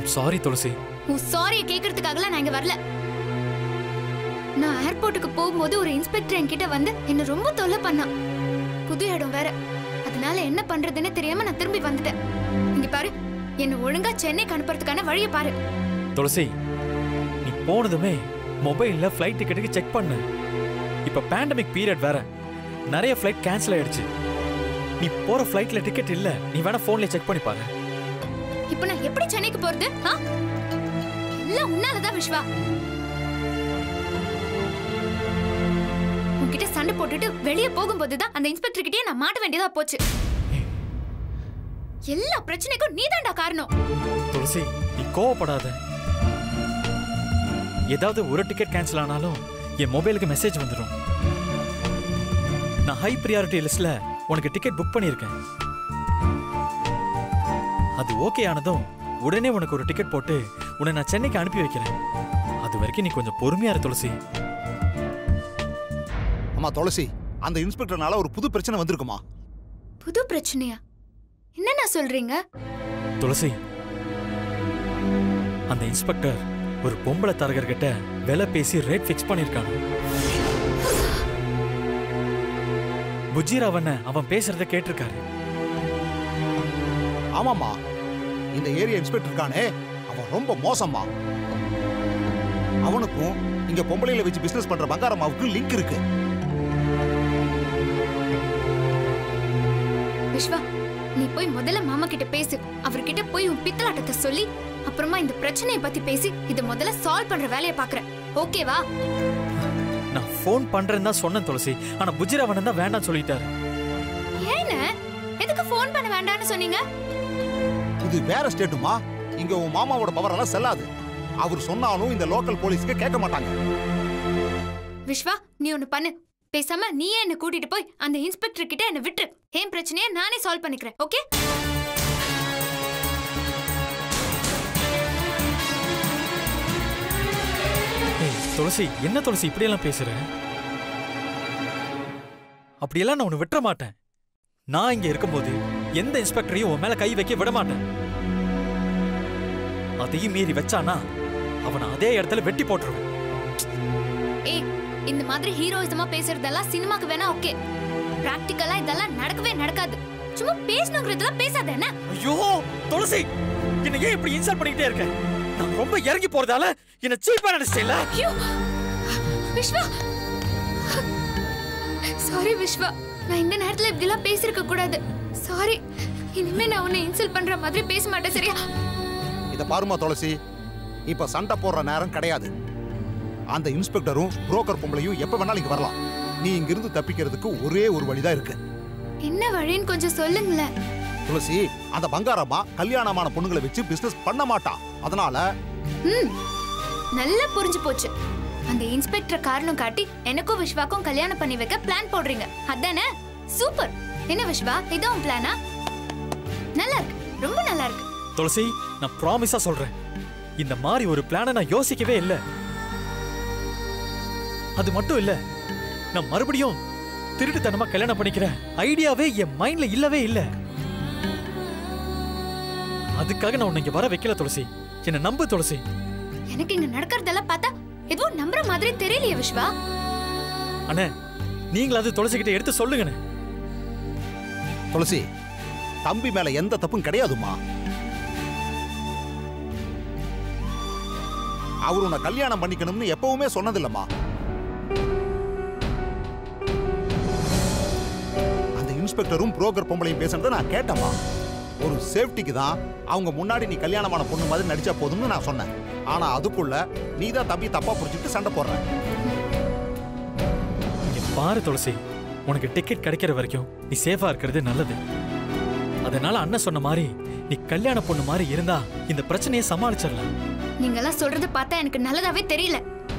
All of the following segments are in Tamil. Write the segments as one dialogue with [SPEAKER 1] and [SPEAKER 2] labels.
[SPEAKER 1] சாரி துளசி
[SPEAKER 2] உன் சாரிய கேக்குறதுக்காகலாம் நான் இங்க வரல நான் ஏர்போர்ட்டுக்கு போகும்போது ஒரு இன்ஸ்பெக்டர் என்கிட்ட வந்து என்ன ரொம்ப தொல்லை பண்ணான் புது இடம் வேற அதனால என்ன பண்றதுன்னு தெரியாம நான் திரும்பி வந்துட்டேன் இங்க பாரு என்ன ஒழுங்கா சென்னைக்கு அனுப்புறதுக்கான வழியை பாரு
[SPEAKER 1] துளசி நீ போனதுமே மொபைல்ல ஃப்ளைட் டிக்கெட்டுக்கு செக் பண்ணு இப்ப பேண்டமிக் பீரியட் வேற நிறைய ஃப்ளைட் கேன்சல் ஆயிடுச்சு நீ போற ஃப்ளைட்ல டிக்கெட் இல்ல நீ வேணா போன்ல செக் பண்ணி பாரு
[SPEAKER 2] இப்போ நான் எப்படி சென்னைக்கு போறது ஆ? எல்லாம் உன்னாலதான் விஸ்வா உன்கிட்ட சண்டை போட்டுட்டு வெளியே போகும்போது தான் அந்த இன்ஸ்பெக்டர் கிட்டயே நான் மாட்ட வேண்டியதா போச்சு எல்லா பிரச்சனைக்கும் நீதான்டா காரணம்
[SPEAKER 1] துளசி நீ கோவப்படாத ஏதாவது ஒரு டிக்கெட் கேன்சல் ஆனாலும் என் மொபைலுக்கு மெசேஜ் வந்துடும் நான் ஹை ப்ரியாரிட்டி லிஸ்ட்ல உனக்கு டிக்கெட் புக் பண்ணியிருக்கேன் அது ஓகே ஆனதும் உடனே உனக்கு ஒரு டிக்கெட் போட்டு உன்னை நான் சென்னைக்கு அனுப்பி வைக்கிறேன் அது வரைக்கும் நீ கொஞ்சம் பொறுமையா இரு துளசி
[SPEAKER 3] அம்மா துளசி அந்த இன்ஸ்பெக்டர்னால ஒரு புது பிரச்சனை வந்திருக்குமா
[SPEAKER 2] புது பிரச்சனையா என்னண்ணா சொல்றீங்க
[SPEAKER 1] துளசி அந்த இன்ஸ்பெக்டர் ஒரு பொம்பளை தரகர்கிட்ட விலை பேசி ரேட் ஃபிக்ஸ் பண்ணிருக்கான் புஜிராவண்ண அவன் பேசுறத கேட்டிருக்காரு
[SPEAKER 3] ஆமாம்மா இந்த ஏரியா இன்ஸ்பெக்டர் இருக்கானே அவன் ரொம்ப மோசம்மா அவனுக்கும் இங்க பொம்பளையில வச்சு பிசினஸ் பண்ற பங்காரம்மாவுக்கும் லிங்க் இருக்கு
[SPEAKER 2] விஸ்வா நீ போய் முதல்ல மாமா கிட்ட பேசு அவர்கிட்ட போய் உன் பித்தலாட்டத்தை சொல்லி அப்புறமா இந்த பிரச்சனையை பத்தி பேசி இத முதல்ல சால்வ் பண்ற வேலையை பாக்குறேன் ஓகேவா
[SPEAKER 1] நான் ஃபோன் பண்றேன்னு தான் சொன்னேன் துளசி ஆனா புஜிராவண்ணன் தான் வேண்டாம்னு சொல்லிட்டாரு
[SPEAKER 2] ஏன்னு எதுக்கு ஃபோன் பண்ண வேண்டாம்னு சொன்னீங்க
[SPEAKER 3] இது வேற ஸ்டேட்டுமா இங்க உன் மாமாவோட பவர் எல்லாம் செல்லாது அவர் சொன்னாலும் இந்த லோக்கல் போலீஸ்க்கு கேட்க மாட்டாங்க
[SPEAKER 2] விஸ்வா நீ ஒண்ணு பண்ணு பேசாம நீயே என்ன கூட்டிட்டு போய் அந்த இன்ஸ்பெக்டர் கிட்ட என்ன விட்டு என் பிரச்சனையை நானே சால்வ் பண்ணிக்கிறேன் ஓகே
[SPEAKER 1] ஏய், துளசி என்ன துளசி இப்படியெல்லாம் பேசுற அப்படியெல்லாம் நான் உன்னை விட்டுற மாட்டேன் நான் இங்க இருக்கும்போது எந்த இன்ஸ்பெக்டரையும் உன் மேல கை வைக்க விட மாட்டேன் அதையும் மீறி வச்சானா அவனை அதே இடத்துல வெட்டி போட்டுருவேன்
[SPEAKER 2] ஏய் இந்த மாதிரி ஹீரோயிசமா பேசுறதெல்லாம் சினிமாக்கு வேணா ஓகே பிராக்டிக்கலா இதெல்லாம் நடக்கவே நடக்காது சும்மா பேசணுங்கிறதெல்லாம் பேசாத என்ன
[SPEAKER 1] ஐயோ துளசி என்ன ஏன் இப்படி இன்சல்ட் பண்ணிக்கிட்டே இருக்க நான் ரொம்ப இறங்கி போறதால என்ன சீப்பா நினைச்சிட்டேல
[SPEAKER 2] ஐயோ விஸ்வா சாரி விஸ்வா நான் இந்த நேரத்துல இப்படி எல்லாம் பேசிருக்க கூடாது சாரி இனிமே நான் உன்னை இன்சல்ட் பண்ற மாதிரி பேச மாட்டேன் சரியா
[SPEAKER 3] இத பாருமா துளசி இப்ப சண்டை போடுற நேரம் கிடையாது அந்த இன்ஸ்பெக்டரும் புரோக்கர் பொம்பளையும் எப்ப வேணாலும் இங்க வரலாம் நீ இங்கிருந்து தப்பிக்கிறதுக்கு ஒரே ஒரு வழிதான் இருக்கு
[SPEAKER 2] என்ன வழின்னு கொஞ்சம் சொல்லுங்களேன்
[SPEAKER 3] துளசி அந்த பங்காரம்மா கல்யாணமான பொண்ணுங்களை வச்சு பிசினஸ் பண்ண மாட்டா அதனால
[SPEAKER 2] ம் நல்லா புரிஞ்சு போச்சு அந்த இன்ஸ்பெக்டர் காரணம் காட்டி எனக்கும் விஸ்வாக்கும் கல்யாணம் பண்ணி வைக்க பிளான் போடுறீங்க அதானே சூப்பர் என்ன விஸ்வா இதான் பிளானா நல்லா இருக்கு ரொம்ப நல்லா இருக்கு
[SPEAKER 1] துளசி நான் ப்ராமிஸா சொல்றேன் இந்த மாதிரி ஒரு பிளானை நான் யோசிக்கவே இல்லை அது மட்டும் இல்ல நான் மறுபடியும் திருட்டுத்தனமா கல்யாணம் பண்ணிக்கிற ஐடியாவே என் மைண்ட்ல இல்லவே இல்ல அதுக்காக நான் உன்னை இங்க வர வைக்கல துளசி என்ன நம்பு துளசி
[SPEAKER 2] எனக்கு இங்க நடக்கிறதெல்லாம் பார்த்தா எதுவும் நம்புற மாதிரி தெரியலையே விஸ்வா
[SPEAKER 1] அண்ணே நீங்களாவது துளசி கிட்ட எடுத்து சொல்லுங்கண்ணே
[SPEAKER 3] துளசி தம்பி மேல எந்த தப்பும் கிடையாதுமா அவர் உன்னை கல்யாணம் பண்ணிக்கணும்னு எப்பவுமே சொன்னதில்லம்மா அந்த இன்ஸ்பெக்டரும் புரோக்கர் பொம்பளையும் பேசுறத நான் கேட்டேம்மா ஒரு சேஃப்டிக்கு தான் அவங்க முன்னாடி நீ கல்யாணமான பொண்ணு மாதிரி நடிச்சா போதும்னு நான் சொன்னேன் ஆனா அதுக்குள்ள நீ தான் தம்பி தப்பா புரிஞ்சுட்டு சண்டை போடுற
[SPEAKER 1] இங்க பாரு துளசி உனக்கு டிக்கெட் கிடைக்கிற வரைக்கும் நீ சேஃபா இருக்கிறது நல்லது அதனால அண்ணன் சொன்ன மாதிரி நீ கல்யாண பொண்ணு மாதிரி இருந்தா இந்த பிரச்சனையை சமாளிச்சிடலாம்
[SPEAKER 2] நீங்கெல்லாம் சொல்றது பார்த்தா எனக்கு நல்லதாவே தெரியல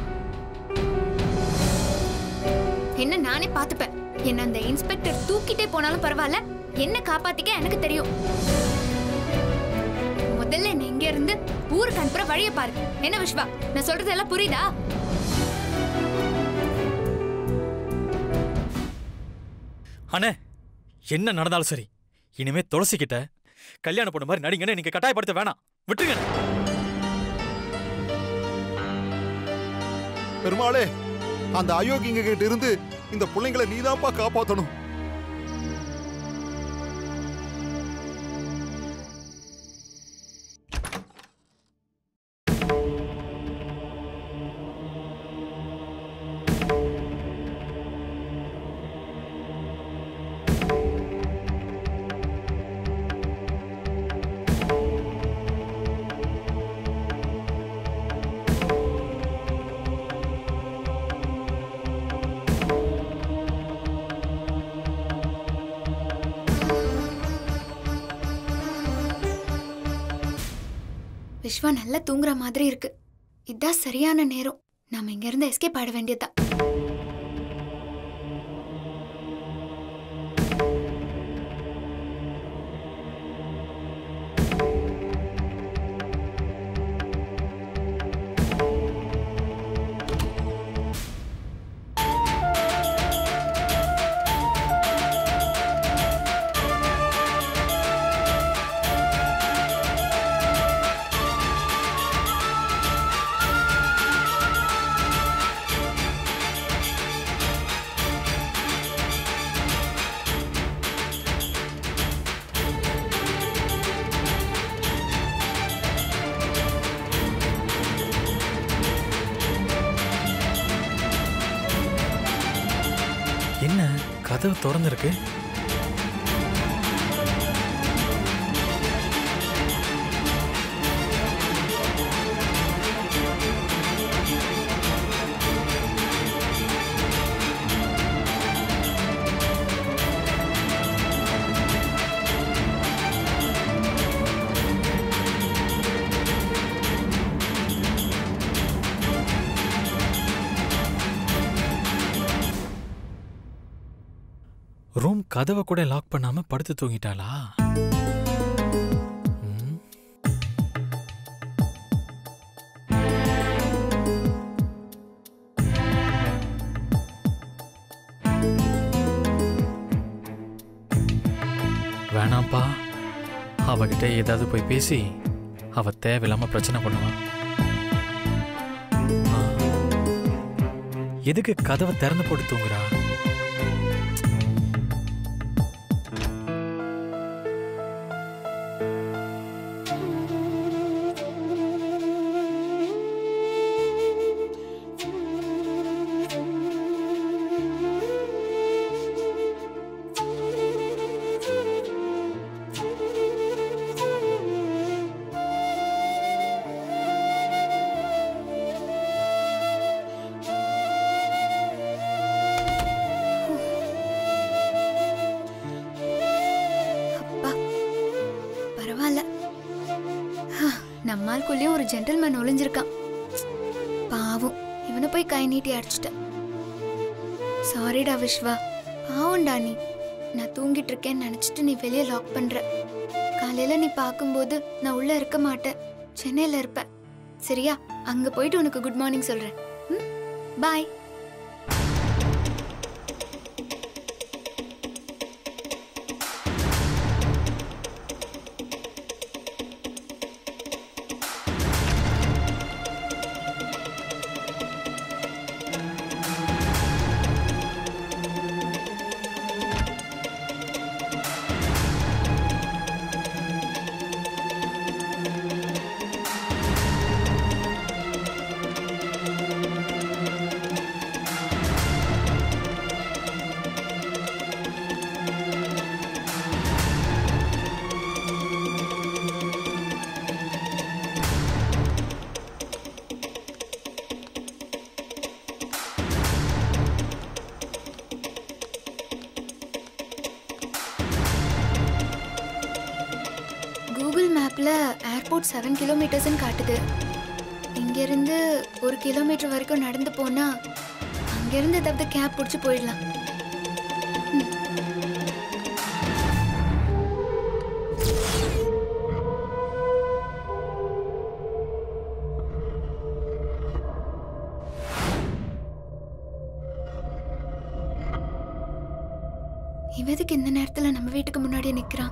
[SPEAKER 2] என்ன நானே பார்த்துப்பேன் என்ன அந்த இன்ஸ்பெக்டர் தூக்கிட்டே போனாலும் பரவாயில்ல என்ன காப்பாத்திக்க எனக்கு தெரியும் முதல்ல என்ன இங்க இருந்து ஊருக்கு அனுப்புற வழியை பாரு என்ன விஸ்வா நான் சொல்றதெல்லாம் புரியுதா
[SPEAKER 1] அண்ணே என்ன நடந்தாலும் சரி இனிமே துளசி கிட்ட கல்யாண பொண்ணு மாதிரி நடிங்கன்னு நீங்க கட்டாயப்படுத்த வேணாம் விட்டுருங்க
[SPEAKER 3] பெருமாளே அந்த அயோக்கியங்க கிட்ட இருந்து இந்த பிள்ளைங்களை நீதான்ப்பா காப்பாத்தணும்
[SPEAKER 2] விஸ்வா நல்லா தூங்குற மாதிரி இருக்கு இதான் சரியான நேரம் நாம இங்க இருந்து எஸ்கேப் ஆட வேண்டியதா
[SPEAKER 1] என்ன கதவு திறந்துருக்கு ரூம் கதவை கூட லாக் பண்ணாம படுத்து தூங்கிட்டாளா ம். வேணாம்ப்பா அவகிட்ட ஏதாவது போய் பேசி அவ தேவையில்லாம பிரச்சனை பண்ணுவா ஆ. எதுக்கு கதவை திறந்து போட்டு தூங்குறா
[SPEAKER 2] அப்பா பரவாயில்ல ஹா, நம்மாளுக்குள்ளேயும் ஒரு ஜென்டில்மேன் ஒளிஞ்சிருக்கான் பாவம் இவனை போய் கை நீட்டி அடிச்சிட்டேன் சாரிடா விஸ்வா பாவம்டா நீ நான் தூங்கிட்டு இருக்கேன்னு நினைச்சிட்டு நீ வெளியே லாக் பண்ற காலையில நீ பார்க்கும்போது நான் உள்ள இருக்க மாட்டேன் சென்னையில இருப்பேன் சரியா அங்க போயிட்டு உனக்கு குட் மார்னிங் சொல்றேன் ம் பாய் கூகுள் மேப்ல ஏர்போர்ட் செவன் கிலோமீட்டர்ஸ்னு காட்டுது இங்கிருந்து ஒரு கிலோமீட்டர் வரைக்கும் நடந்து போனா அங்கிருந்து ஏதாவது கேப் பிடிச்சி போயிடலாம் ம். இவன் எதுக்கு இந்த நேரத்துல நம்ம வீட்டுக்கு முன்னாடியே நிக்கிறான்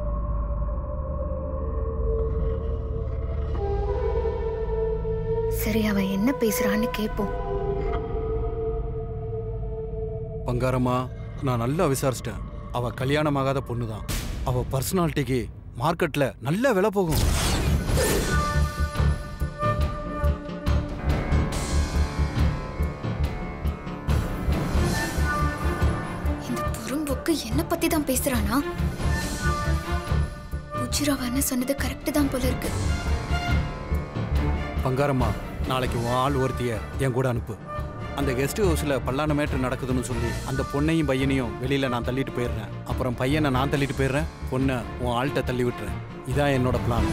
[SPEAKER 2] சரி சரி அவ என்ன பேசுறான்னு கேட்போம்
[SPEAKER 4] பங்காரம்மா நான் நல்லா விசாரிச்சிட்டேன் அவ கல்யாணமாகாத பொண்ணு தான் அவ பர்சனாலிட்டிக்கு மார்க்கெட்ல நல்ல விலை போகும்
[SPEAKER 2] இந்த புறம்போக்கு என்ன பத்தி தான் பேசுறானா உச்சிராவ என்ன சொன்னது கரெக்ட் தான் போல இருக்கு
[SPEAKER 4] பங்காரம்மா நாளைக்கு உன் ஆள் ஒருத்திய என் கூட அனுப்பு அந்த கெஸ்ட் ஹவுஸ்ல பல்லான மேட்ரு நடக்குதுன்னு சொல்லி அந்த பொண்ணையும் பையனையும் வெளியில நான் தள்ளிட்டு போயிடுறேன் அப்புறம் பையனை நான் தள்ளிட்டு போயிடுறேன் பொண்ணை உன் ஆள்கிட்ட தள்ளி விட்டுறேன் இதான் என்னோட பிளான்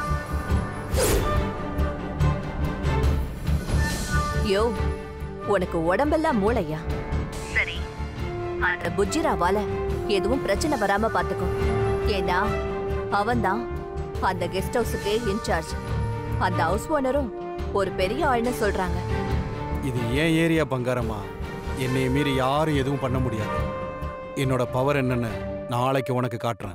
[SPEAKER 5] யோ உனக்கு உடம்பெல்லாம் மூளையா சரி அந்த புஜ்ஜிராவால எதுவும் பிரச்சனை வராம பாத்துக்கோ ஏன்னா அவன்தான் அந்த கெஸ்ட் ஹவுஸுக்கு இன்சார்ஜ் அந்த ஹவுஸ் ஓனரும் ஒரு பெரிய ஆள்னு சொல்றாங்க
[SPEAKER 4] இது ஏன் ஏரியா பங்காரம்மா என்னைய மீறி யாரும் எதுவும் பண்ண முடியாது என்னோட பவர் என்னன்னு நாளைக்கு உனக்கு காட்டுறேன்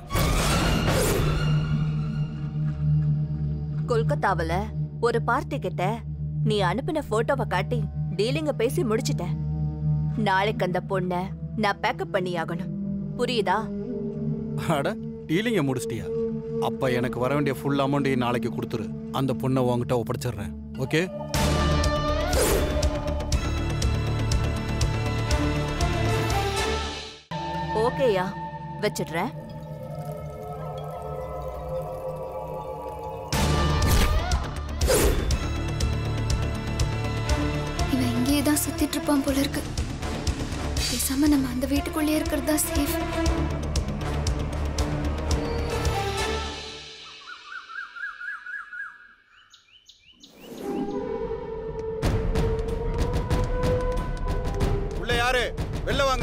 [SPEAKER 5] கொல்கத்தாவுல ஒரு பார்ட்டி கிட்ட நீ அனுப்பின போட்டோவை காட்டி டீலிங்க பேசி முடிச்சிட்ட நாளைக்கு அந்த பொண்ண நான் பேக்கப் பண்ணி ஆகணும் புரியுதா
[SPEAKER 4] அட டீலிங்க முடிச்சிட்டியா அப்ப எனக்கு வர வேண்டிய ஃபுல் அமௌண்ட்டையும் நாளைக்கு கொடுத்துரு அந்த பொண்ணை உன்கிட்ட ஒப்படைச்சிடுறேன் ஓகே
[SPEAKER 5] ஓகேயா வச்சிடுறேன்
[SPEAKER 2] இவன் இங்கேயே தான் சுத்திட்டு இருப்பான் போல இருக்கு பேசாம நம்ம அந்த வீட்டுக்குள்ளேயே இருக்கிறது தான் சேஃப்
[SPEAKER 4] உள்ள யாரு வெளில வாங்க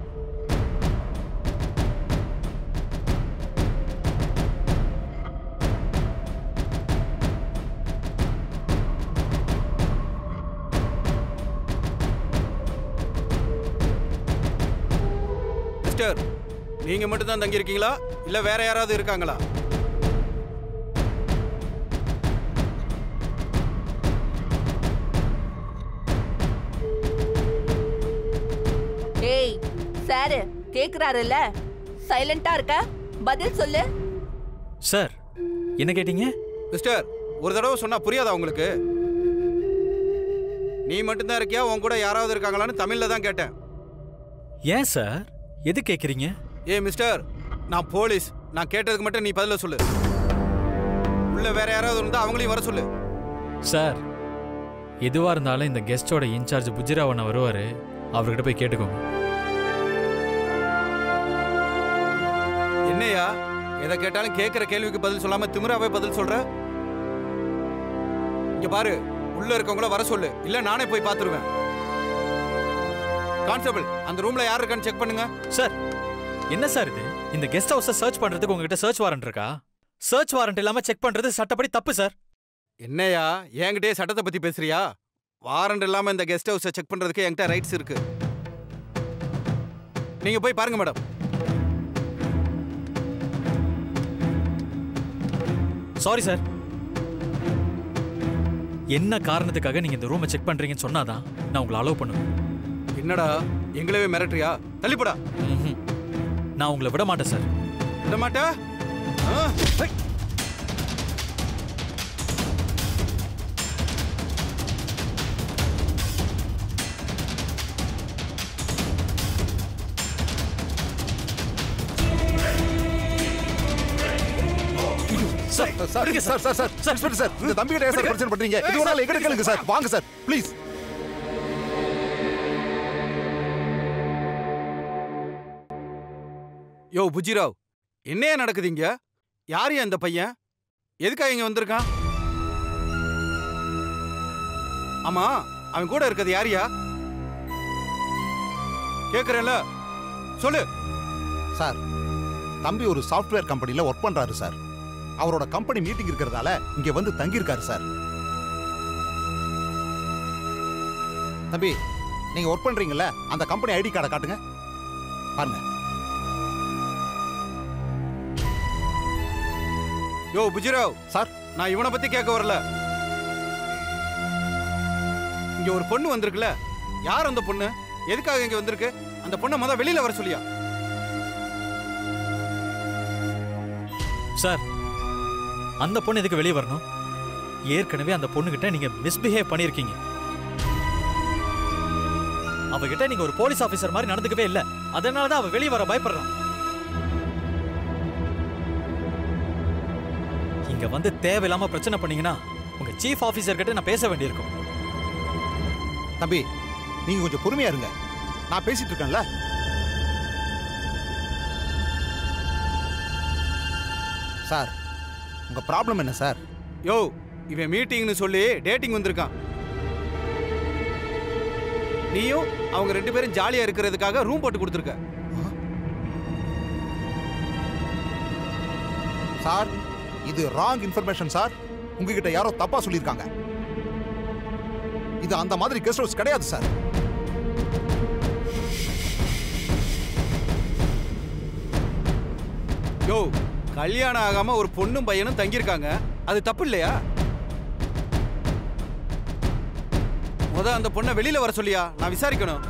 [SPEAKER 4] மிஸ்டர் நீங்க மட்டும் தான் தங்கி இருக்கீங்களா இல்ல வேற யாராவது இருக்காங்களா
[SPEAKER 5] ஏய் சாரு கேக்குறாருல்ல சைலண்டா இருக்க பதில் சொல்லு
[SPEAKER 1] சார் என்ன கேட்டீங்க
[SPEAKER 4] மிஸ்டர் ஒரு தடவை சொன்னா புரியாதா உங்களுக்கு நீ மட்டும்தான் இருக்கியா உன் கூட யாராவது இருக்காங்களான்னு தமிழ்ல தான் கேட்டேன்
[SPEAKER 1] ஏன் சார் எது கேட்குறீங்க
[SPEAKER 4] ஏ மிஸ்டர் நான் போலீஸ் நான் கேட்டதுக்கு மட்டும் நீ பதில சொல்லு உள்ள வேற யாராவது இருந்தா அவங்களையும் வர சொல்லு
[SPEAKER 1] சார் எதுவாக இருந்தாலும் இந்த கெஸ்டோட இன்சார்ஜ் புஜிராவன் வருவார் அவர்கிட்ட போய் கேட்டுக்கோங்க
[SPEAKER 4] என்னையா எதை கேட்டாலும் கேட்கிற கேள்விக்கு பதில் சொல்லாம திமிராவே பதில் சொல்ற இங்க பாரு உள்ள இருக்கவங்கள வர சொல்லு இல்ல நானே போய் பாத்துருவேன் கான்ஸ்டபிள் அந்த ரூம்ல யார் இருக்கான்னு செக் பண்ணுங்க
[SPEAKER 1] சார் என்ன சார் இது இந்த கெஸ்ட் ஹவுஸை சர்ச் பண்ணுறதுக்கு உங்ககிட்ட சர்ச் வாரண்ட் இருக்கா சர்ச் வாரண்ட் இல்லாமல் செக் பண்ணுறது சட்டப்படி தப்பு சார்
[SPEAKER 4] என்னையா என்கிட்டயே சட்டத்தை பத்தி பேசுறியா வாரண்ட் இல்லாம இந்த கெஸ்ட் ஹவுஸை செக் பண்றதுக்கு என்கிட்ட ரைட்ஸ் இருக்கு நீங்க போய் பாருங்க மேடம்
[SPEAKER 1] சாரி சார் என்ன காரணத்துக்காக நீங்க இந்த ரூமை செக் பண்றீங்கன்னு சொன்னாதான் நான் உங்களை அலோவ் பண்ணுவேன்
[SPEAKER 4] என்னடா எங்களவே மிரட்டுறியா தள்ளிப்படா
[SPEAKER 1] ம்ஹும். நான் உங்களை விட மாட்டேன் சார்
[SPEAKER 4] விட மாட்டா ஆ, ஹை.
[SPEAKER 1] சார்
[SPEAKER 3] சார்
[SPEAKER 1] விடுங்க
[SPEAKER 3] sir sir sir inspector sir இந்த தம்பிகிட்ட ஏன் சார் பிரச்சனை பண்றீங்க இது ஒரு நாள் எங்கிட்ட கேளுங்க சார் வாங்க சார் ப்ளீஸ்
[SPEAKER 4] யோ புஜிராவ் என்னையா நடக்குது இங்க யாரையா இந்த பையன் எதுக்காக இங்க வந்திருக்கான் ஆமா அவன் கூட இருக்கிறது யாரியா கேக்குறேன்ல சொல்லு
[SPEAKER 3] சார் தம்பி ஒரு சாஃப்ட்வேர் கம்பெனில ஒர்க் பண்றாரு சார் அவரோட கம்பெனி மீட்டிங் இருக்கிறதால இங்க வந்து தங்கி இருக்காரு சார் தம்பி நீங்க ஒர்க் பண்றீங்கல்ல அந்த கம்பெனி ஐடி கார்டை காட்டுங்க பாருங்க
[SPEAKER 4] யோ புஜிராவ்
[SPEAKER 3] சார்
[SPEAKER 4] நான் இவனை பத்தி கேட்க வரல இங்க ஒரு பொண்ணு வந்திருக்குல்ல யார் அந்த பொண்ணு எதுக்காக இங்க வந்திருக்கு அந்த பொண்ணை முத வெளியில வர சொல்லியா
[SPEAKER 1] சார் அந்த பொண்ணு எதுக்கு வெளியே வரணும் ஏற்கனவே அந்த பொண்ணுகிட்ட நீங்க மிஸ்பிஹேவ் பண்ணியிருக்கீங்க அவகிட்ட நீங்க ஒரு போலீஸ் ஆபீசர் மாதிரி நடந்துக்கவே இல்ல அதனால தான் அவ வெளியே வர பயப்படுறான் இங்க வந்து தேவையில்லாம பிரச்சனை பண்ணீங்கன்னா உங்க சீஃப் ஆபீசர் கிட்ட நான் பேச வேண்டியிருக்கும்
[SPEAKER 3] தம்பி நீங்க கொஞ்சம் பொறுமையா இருங்க நான் பேசிட்டு இருக்கேன்ல சார் உங்க ப்ராப்ளம் என்ன சார்
[SPEAKER 4] யோ இவன் மீட்டிங்னு சொல்லி டேட்டிங் வந்திருக்கான் நீயும் அவங்க ரெண்டு பேரும் ஜாலியா இருக்கிறதுக்காக ரூம் போட்டு கொடுத்துருக்க
[SPEAKER 3] சார் இது ராங் இன்ஃபர்மேஷன் சார் உங்ககிட்ட யாரோ தப்பா சொல்லியிருக்காங்க இது அந்த மாதிரி கெஸ்ட் ஹவுஸ் கிடையாது சார்
[SPEAKER 4] யோ கல்யாணம் ஆகாம ஒரு பொண்ணும் பையனும் தங்கியிருக்காங்க அது தப்பு இல்லையா முத அந்த பொண்ணை வெளியில வர சொல்லியா நான் விசாரிக்கணும்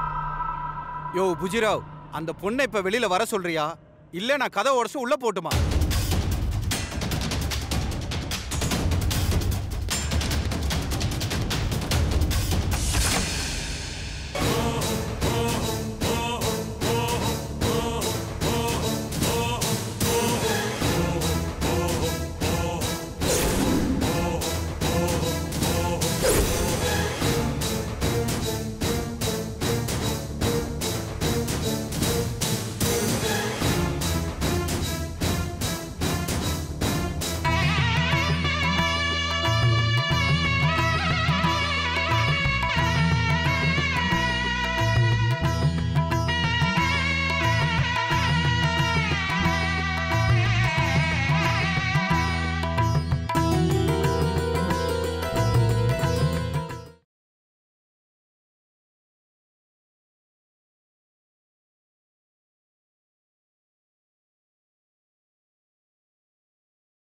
[SPEAKER 4] யோ புஜிராவ் அந்த பொண்ணை இப்ப வெளியில வர சொல்றியா இல்ல நான் கதை உடச்சு உள்ள போட்டுமா